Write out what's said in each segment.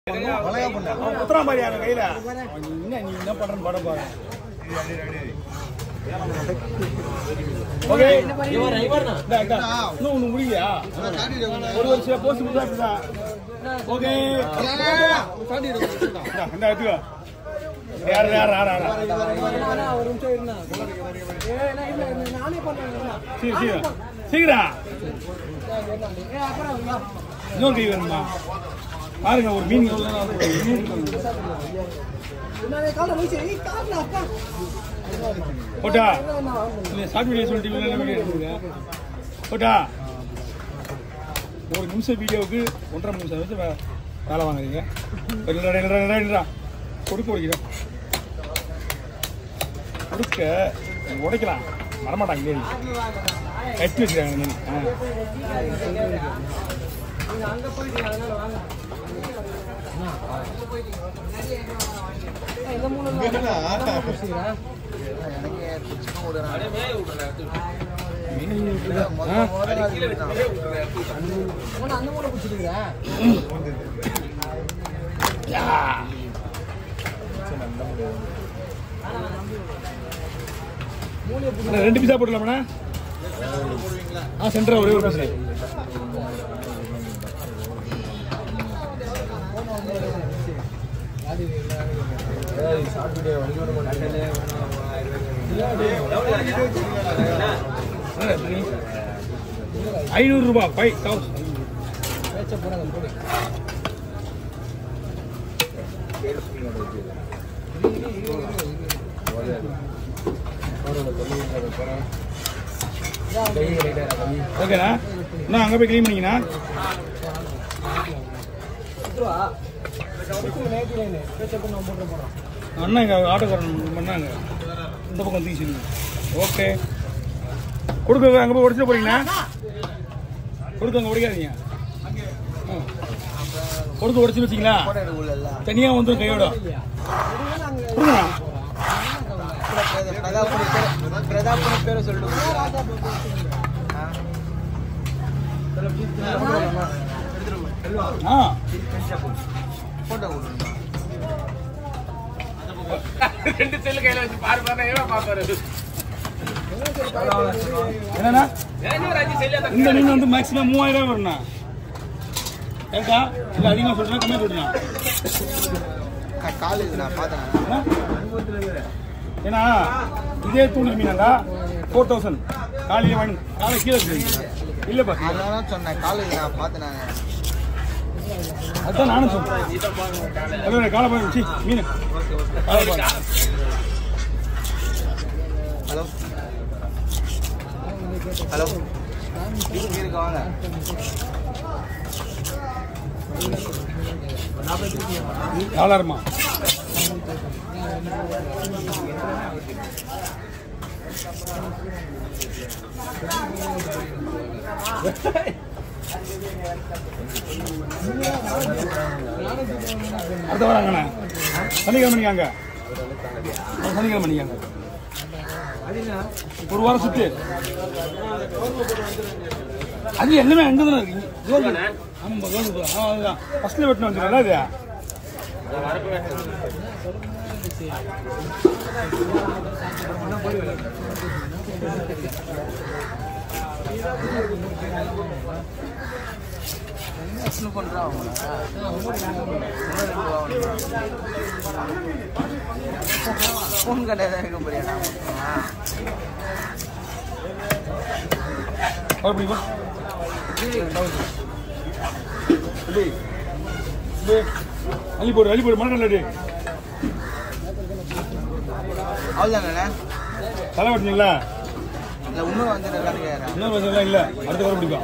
அவன் குத்துறான் பாரு அவன் கையில அவன் என்ன நீ என்ன பண்றன்னு படம் பாரு ஓகே இந்தா, இந்தா. இன்னும் ஒண்ணு முடியலையா ஒரு வருஷம் போஸ்ட் முடிஞ்சா இப்படிதான் ஓகே இந்தா, இந்தா எடுத்துக்கோ யார் யார் யார் யார் சரி சரி சீக்கிரம் இன்னொரு கை வேணுமா பாருங்க ஒரு மீன் எவ்வளவு நேரம் ஆகுது. ஒரு மீன் போட்டா இல்ல ஷார்ட் வீடியோ சொல்லிட்டு இவ்வளவு நேரம் வீடியோ எடுத்துருங்க போட்டா ஒரு நிமிஷம் வீடியோவுக்கு ஒன்றரை நிமிஷம் வச்சு வே- வேலை வாங்குறீங்க இல்லடா, இல்லடா, இல்லடா, இல்லடா. கொடுக்க உடைக்கிறோம் கொடுக்க உடைக்கலாம் வரமாட்டாங்க தேடி கட்டி வச்சுருக்காங்க மீன் ஆ ஆ? யா. அண்ணா, ரெண்டு பீஸா போட்டுலாமாண்ணா ஆ சென்டரா ஒரே ஒரு பீஸ் ஐநூறு ரூபாய் ஃபைவ் தௌசண்ட் ஓகேண்ணா இன்னும் அங்கே போய் க்ளீன் பண்ணிங்கண்ணா அண்ணா இங்கே ஆட்டோக்காரன் பண்ணாங்க இந்த பக்கம் வந்து சொல்லுங்க ஓகே கொடுக்க அங்கே போய் உடச்சிட்டு போறீங்கண்ணா கொடுக்க அங்கே உடைக்காதீங்க ஆ. கொடுக்க உடச்சு வச்சிங்களா தனியாக வந்து கையோட கொடுங்கண்ணா பேரை சொல்லிட்டு ஆ போட்டோ கொடுங்க ரெண்டு செல்லு கையில வச்சு பாரு பாரு எவ்வளவு பாப்பாரு என்னண்ணா இன்னொரு அஞ்சு செல்லு அந்த இந்த மீன் வந்து மேக்ஸிமம் மூவாயிரம் ரூபாய் வரும்ண்ணா ஏக்கா இல்லை அதிகமாக சொல்கிறேன் கம்மியாக சொல்கிறேன் காலேஜ் நான் பார்த்தேன் ஏன்னா இதே தூண்டில் மீனாண்டா ஃபோர் தௌசண்ட் காலையில் வாங்கி காலை கீழே வச்சுருக்கீங்க இல்லை பாத்து அதனால சொன்னேன் காலேஜ் நான் பார்த்தேன் நான் அதுதான் நானும் சொல்றேன் அதோட காலை பாருங்க சி மீன் காலை பாருங்க ஹலோ ஹலோ இங்க இருக்க வாங்க டாலருமா அடுத்த வராங்கண்ணா சனிக்கிழமை நீங்க சனிக்கிழமை நீங்க ஒரு வாரம் சுத்து அது எல்லாமே அங்கே தானே இருக்கு ஜோர்ஜ் ஆமாம் ஜோர்ஜ் ஆ அதுதான் ஃபஸ்ட்டில் வெட்டின வந்துடுறா இது இன்னும் பண்றா ஃபோன் கடை தான் இருக்க போறியா அப்படி போ இப்படி. இப்படி. அள்ளி போடு அள்ளி போடு மணக்கடல அடி அவ்வளோதானே தலை வெட்டினீங்களா இல்லை இன்னும் வந்து இருக்கான்னு கேட்குறேன் இன்னொரு வருஷம்லாம் இல்லை அடுத்த வாரம் பிடிக்கும்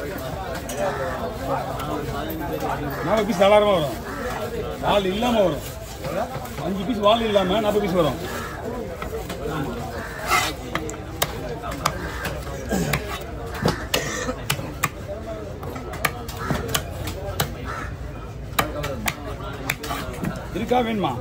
நாற்பது பீஸ் நாலாயிரமா வரும் வால் இல்லாமல் வரும் அஞ்சு பீஸ் வால் இல்லாமல் நாற்பது பீஸ் வரும் இருக்கா வேணுமா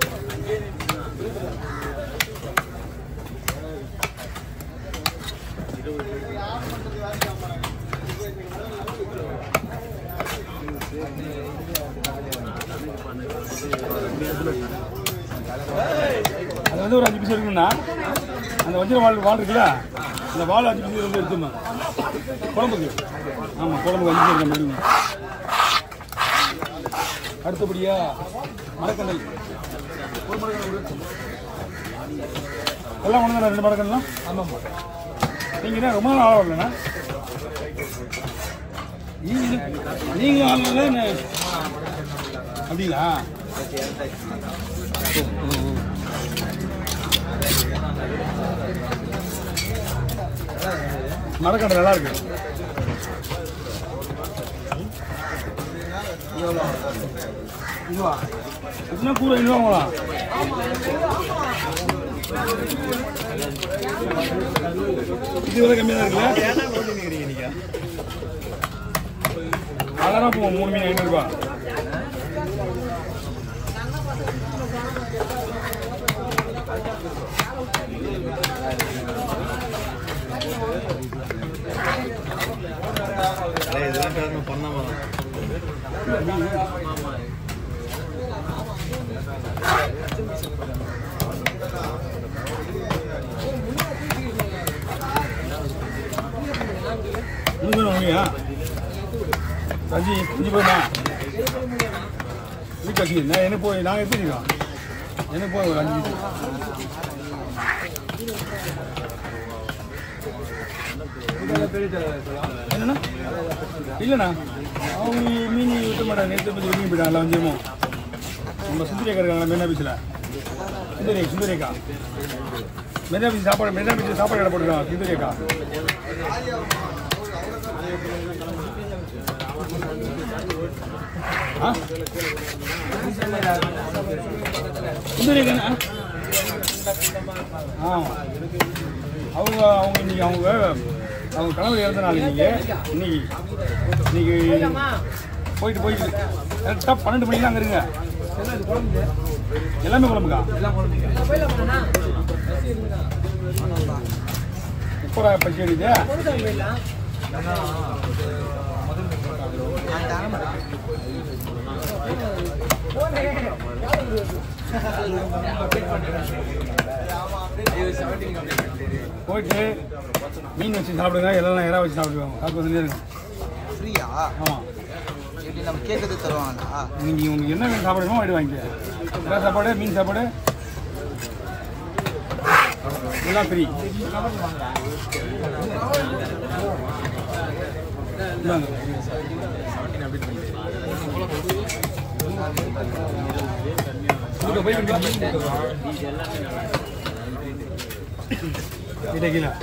அது வந்து ஒரு அஞ்சு பீஸ் இருக்குன்னா அந்த வஞ்சிர வால் வால் இருக்குல்ல அந்த வால் அஞ்சு பீஸ் வந்து எடுத்துமா குழம்புக்கு ஆமாம் குழம்புக்கு அஞ்சு பீஸ் எடுக்கணும் அடுத்தபடியா மரக்கண்டல் ஒரு மரக்கண்டல் கொடு. எல்லாம் ஒன்று ரெண்டு மரக்கண்டலாம் ஆமாம் நீங்கள் என்ன ரொம்ப நாள் ஆள வரலண்ணா நீங்கள் நீங்கள் ஆளல என்ன அப்படிங்களா மரக்கண்டை நல்லா இருக்கு இதுவா இதுனா கூட இன்னும் இது விலை கம்மியாக தான் இருக்குல்ல அதெல்லாம் போவோம் மூணு மீன் ஐநூறுரூவா இதெல்லாம் பேசணும் பண்ணாம இன்னும் வாங்கியா சஞ்சி இஞ்சி போய்மா வீட்டாக்கி நான் என்ன போய் நாங்கள் எடுத்துக்கிறோம் எனக்கு போய் ஒரு அஞ்சு மீன் என்னண்ணா இல்லைண்ணா அவங்க மீன் விட்ட மாட்டாங்க நேற்று பற்றி வெளியே போயிட்டாங்க வஞ்சிரமும் நம்ம சுந்தரேக்கா இருக்காங்க மெரினா பீச்சில் சுந்தரே சுந்தரேக்கா மெரினா பீச் சாப்பாடு மெரினா பீச்சில் சாப்பாடு கடை போட்டுருக்காங்க சுந்தரேக்கா ஆ சுந்தரேக்கா ஆ அவங்க அவங்க இன்னைக்கு அவங்க அவங்க கணவர் இறந்த நாள் இன்னைக்கு இன்னைக்கு இன்னைக்கு போயிட்டு போயிட்டு கரெக்டாக பன்னெண்டு மணிக்கு அங்கே இருங்க எல்லாமே குழம்புக்கா முப்பதா பச்சை அடிது போயிட்டு மீன் வச்சு சாப்பிடுங்க எல்லாம் இறா வச்சு சாப்பிடுவாங்க காக்கு வந்துட்டே இருக்கும் ஃப்ரீயா ஆமாம் எப்படி நம்ம கேட்கறது தருவாங்களா நீங்கள் உங்களுக்கு என்ன மீன் சாப்பிடணுமோ வாங்கிட்டு வாங்கிக்க இறா சாப்பாடு மீன் சாப்பாடு எல்லாம் ஃப்ரீ இந்தாங்க. கொடுக்க போய் கொஞ்சம் மீன் கொடுத்துருவா. இதை கீழே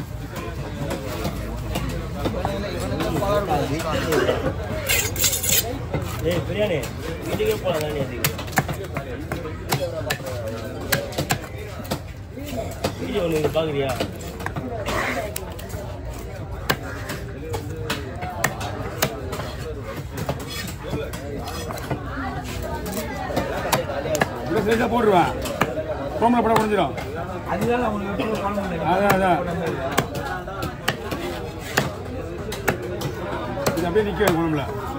ஏய் பிரியாணி வீட்டுக்கே போகலாம் தானே அதுக்கு வீடியோ ஒன்று பார்க்குறியா இவ்வளோ சைஸாக போட்டுருவேன் குழம்புல படம் முடிஞ்சிடும் அதுதான் அவங்களுக்கு அதான் அதான் இது அப்படியே நிற்க குழம்புல